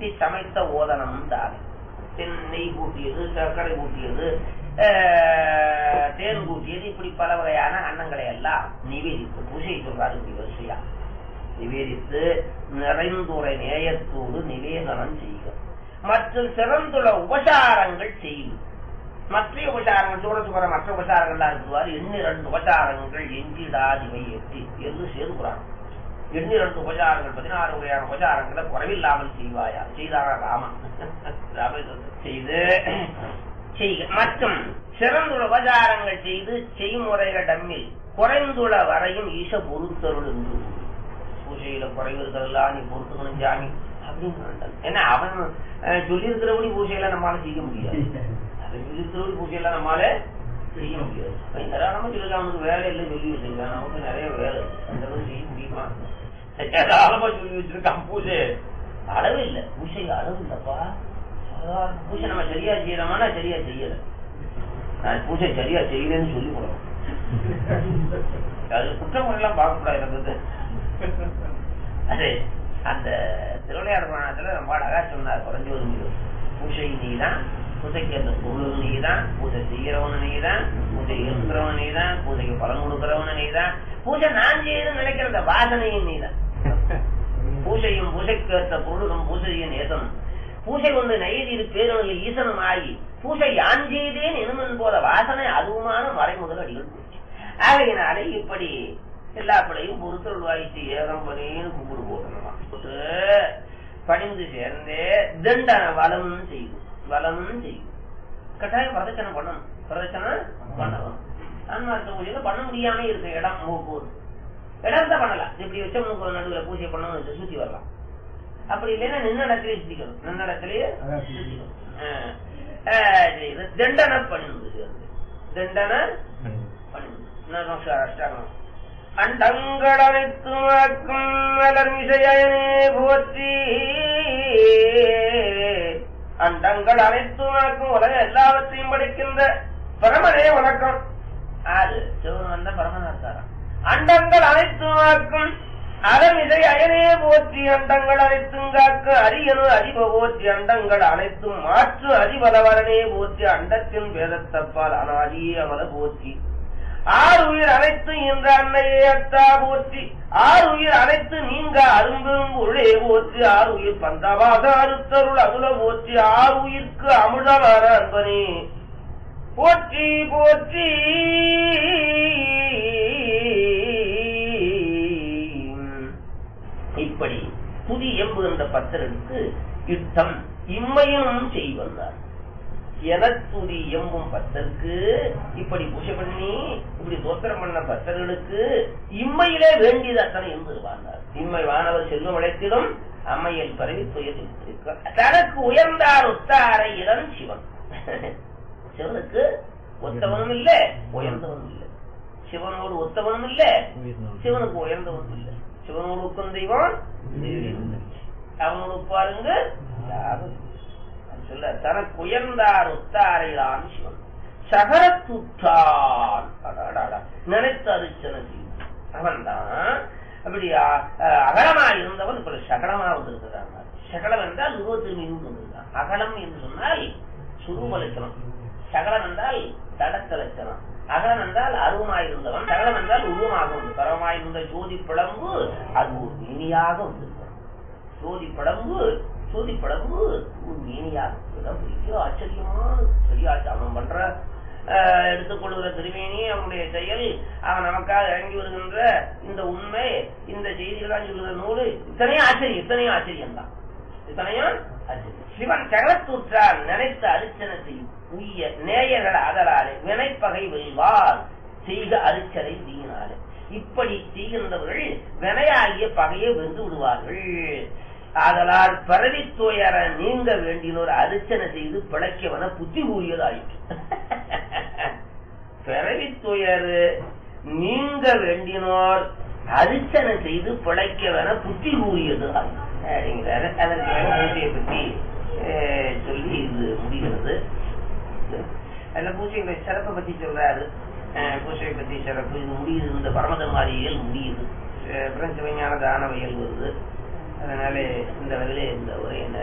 கூட்டி சமைத்த ஓதனம் தான் தென் நெய் கூட்டியது சர்க்கரை கூட்டியது ஆஹ், தேன் கூட்டியது இப்படி பல வகையான அன்னங்களை எல்லாம் நிவேதித்து பூஜை சொல்றாரு இப்படி வரிசையா நிவேதித்து நிறைந்துரை நேயத்தோடு நிவேதனம் செய்க மற்றும் சிறந்துள்ள உபசாரங்கள் செய்து மற்ற உபசாரங்கள் சூழத்து வர மற்ற உபசாரங்கள்லாம் இருக்குவார் எண்ணிரண்டு உபசாரங்கள் எஞ்சிடாதிவை எட்டி என்று சேர்க்கிறான் எண்ணிரண்டு உபசாரங்கள் பதினாறு வகையான உபசாரங்களை குறைவில்லாமல் செய்வாயா செய்தாரா ராமன் ராமன் செய்து செய்க மற்றும் சிறந்துள்ள உபசாரங்கள் செய்து செய்முறைகள் டம்மில் குறைந்துள்ள வரையும் ஈச பொறுத்தருள் என்று பூஜையில குறைவு இருக்கிறதெல்லாம் நீ பொறுத்துக்கணும் ஜாமி அப்படின்னு வேண்டாம். ஏன்னா அவன் அஹ், சொல்லியிருக்கிறபடி பூஜையெல்லாம் நம்மளால செய்ய முடியாது அவன் சொல்லியிருக்கிறபடி பூஜையெல்லாம் நம்மளால செய்ய முடியாது அவன் தாராளமா சொல்லிருக்கான் அவனுக்கு வேலை இல்லை சொல்லி வச்சிருக்கான் அவனுக்கு நிறைய வேலை அந்த அளவு செய்ய முடியுமா தாராளமா சொல்லி வச்சிருக்கான் பூஜை அளவு இல்லை பூஜை அளவு இல்லப்பா சாதாரண பூஜை நம்ம சரியா செய்யறோம்னா சரியா செய்யல நான் பூஜை சரியா செய்யலன்னு சொல்லி கொடுக்கணும் அது குற்றம் எல்லாம் பார்க்க கூடாது இருந்தது அது அந்த திருவிளையாடு புராணத்துல ரொம்ப அழகா சொன்னார் குறைஞ்ச ஒரு மீது பூஜை நீதான் பூஜைக்கு அந்த பொருள் நீதான் பூஜை செய்யறவனு நீதான் பூஜை இருக்கிறவனு நீதான் பூஜைக்கு பலன் கொடுக்கறவனு நீதான் பூஜை நான் செய்யணும்னு நினைக்கிற அந்த வாசனையும் நீதான் பூஜையும் பூஜைக்கு ஏற்ற பொருளும் பூஜையின் ஏதனும் பூஜை கொண்டு நெய்திரு பேரொழில் ஈசனும் ஆகி பூஜை யான் செய்தேன் எனுமன் போல வாசனை அதுவுமான மறைமுதல் அடிகள் பூஜை ஆகையினாலே இப்படி எல்லா பிள்ளையும் பொறுத்தருள் வாய்த்து ஏகம் பண்ணேன்னு கும்பிடு போட்டணுமா போட்டு பணிந்து சேர்ந்து தண்டன வளமும் செய்யும் வளமும் செய்யும் கட்டாயம் பிரதட்சணை பண்ணணும் பிரதட்சணை பண்ணணும் ஆன்மார்த்த பூஜையில பண்ண முடியாம இருக்க இடம் மூக்கூர் இடம் தான் பண்ணலாம் இப்படி வச்ச மூக்கு நடுவில் பூஜை பண்ணணும் சுத்தி வரலாம் அப்படி இல்லைன்னா நின்ன இடத்திலே சுத்திக்கணும் நின்ன இடத்திலேயே சுத்திக்கணும் ஆஹ் ஆஹ் இது தண்டன பணிந்து சேர்ந்து தண்டன பணிந்து இன்னும் நமஸ்காரம், அஷ்டாங்கம் அண்டங்கள் அனைத்துமாக்கும் மலர் மிசையனே போற்றி அண்டங்கள் அனைத்துமாக்கும் உலக எல்லாவற்றையும் படைக்கின்ற பரமனே வணக்கம் ஆறு சிவன் வந்த பரமனா இருக்காராம் அண்டங்கள் அனைத்துமாக்கும் அறமிசை அயனே போற்றி அண்டங்கள் அனைத்தும் காக்க அரியனு அறிவ போற்றி அண்டங்கள் அனைத்தும் மாற்று அறிவலவரனே போற்றி அண்டத்தின் வேதத்தப்பால் அனாதியே அமல போற்றி ஆறு உயிர் அனைத்து என்ற அன்னையே அத்தா போற்றி ஆறு உயிர் அனைத்து நீங்க அரும்பெரும் உள்ளே போற்றி ஆறு உயிர் பந்தவாக அறுத்தருள் அமுல போற்றி ஆறு உயிர்க்கு அமுதமான அன்பனே போற்றி போற்றி இப்படி புதி எம்புகின்ற பத்தர்களுக்கு யுத்தம் இம்மையும் செய்வந்தார் எனத்துதி எம்பும் பத்தருக்கு இப்படி பூஜை பண்ணி இப்படி தோத்திரம் பண்ண பத்தர்களுக்கு இம்மையிலே வேண்டியது அத்தனை என்று வாழ்ந்தார் இம்மை வானவர் செல்வம் அழைத்திடும் அம்மையில் பரவி துயர் தனக்கு உயர்ந்தார் ஒத்தாரை இளம் சிவன் சிவனுக்கு ஒத்தவனும் இல்ல உயர்ந்தவனும் இல்ல சிவனோடு ஒத்தவனும் இல்ல சிவனுக்கு உயர்ந்தவனும் இல்ல சிவனோடு உட்கும் தெய்வம் அவனோடு பாருங்க யாரும் சொல்ல தனக்கு உயர்ந்தார் ஒத்தாரைதான் சிவன் சகரத்துற்றான் அடாடாடா நினைத்து அரிச்சனை அவன் தான் அப்படி அ- அ- அகலமா இருந்தவன் இப்ப சகலமா வந்திருக்கிறான் சகலம் என்றால் உருவத்தில் மீது வந்திருக்கான் அகலம் என்று சொன்னால் சுரூப லட்சணம் சகலம் என்றால் தடத்த லட்சணம் அகலம் என்றால் அருவமாயிருந்தவன் சகலம் என்றால் உருவமாக வந்து பரமாயிருந்த ஜோதி பிளம்பு அது ஒரு இனியாக வந்திருக்கிறான் ஜோதி படம்பு ஜோதி படம்பு ஒரு மீனியாக இதெல்லாம் பெரிய ஆச்சரியமான பெரிய ஆச்ச- அவன் பண்ற ஆஹ், எடுத்துக்கொள்கிற திருமேனி அவனுடைய செயல் அவன் நமக்காக இறங்கி வருகின்ற இந்த உண்மை இந்த செய்திகளாம் சொல்லுகிற நூல் இத்தனையும் ஆச்சரியம் இத்தனையும் ஆச்சரியம் தான் இத்தனையும் ஆச்சரியம் சிவன் சகலத்தூற்றால் நினைத்த அரிச்சனை செய்யும் உய்ய நேயர்கள் ஆதலாலே வினைப்பகை வெல்வார் செய்க அரிச்சனை தீயினாலே இப்படி செய்கின்றவர்கள் வினையாகிய பகையை வென்று விடுவார்கள் ஆதலால் பரவி துயர நீங்க வேண்டினோர் அரிச்சனை செய்து பிழைக்கவன புத்தி கூறியதாயிற்று பிறவி துயரு நீங்க வேண்டினோர் அரிச்சனை செய்து பிழைக்கவன புத்தி கூறியது அப்படிங்கிறாரு அதற்கு மேல பூஜையை பற்றி அஹ், சொல்லி இது முடிகிறது அதுல பூஜைகளை சிறப்பை பத்தி சொல்றாரு அஹ், பூஜையை பத்தி சிறப்பு இது முடியுது இந்த பரமதமாரியில் முடியுது அஹ், அப்புறம் சிவஞான தானவியல் வருது அதனால இந்த வகையில இந்த உரையை